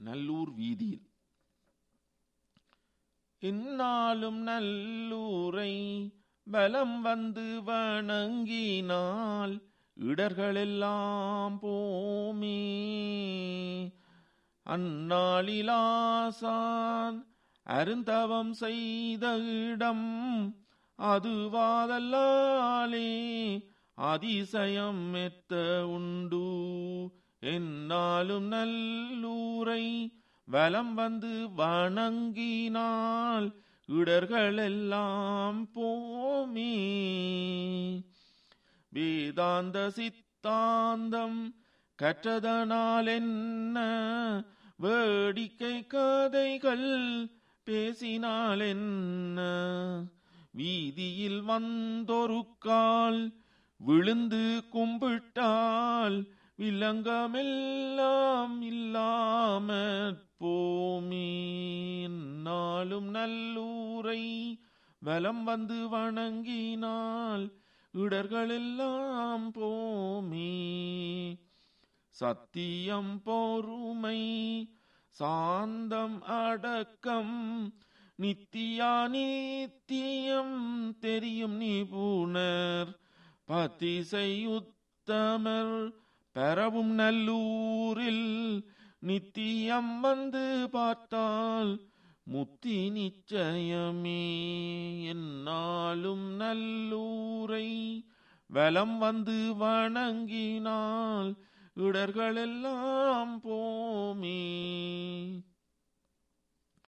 நல்லூர் வீதியில் இந்நாளும் நல்லூரை பலம் வந்து வணங்கினால் இடர்களெல்லாம் போமே அந்நாளிலாசான் அருந்தவம் செய்த இடம் அதுவாதல்லாலே அதிசயம் மெத்த உண்டு என்னாலும் நல்லூரை வலம் வந்து வணங்கினால் இடர்களெல்லாம் போமே வேதாந்த சித்தாந்தம் கற்றதனால் என்ன வேடிக்கை கதைகள் பேசினால் என்ன வீதியில் வந்தொரு கால் விழுந்து கும்பிட்டால் விலங்கமெல்லாம் இல்லாமற் போமே நாளும் நல்லூரை வலம் வந்து வணங்கினால் இடர்களெல்லாம் போமே சத்தியம் பொறுமை சாந்தம் அடக்கம் நித்தியா நித்தியம் தெரியும் நிபுணர் பத்திசையுத்தமர் பெறவும் நல்லூரில் நித்தியம் வந்து பார்த்தால் முத்தி நிச்சயமே என்னாலும் நல்லூரை வலம் வந்து வணங்கினால் இடர்களெல்லாம் போமே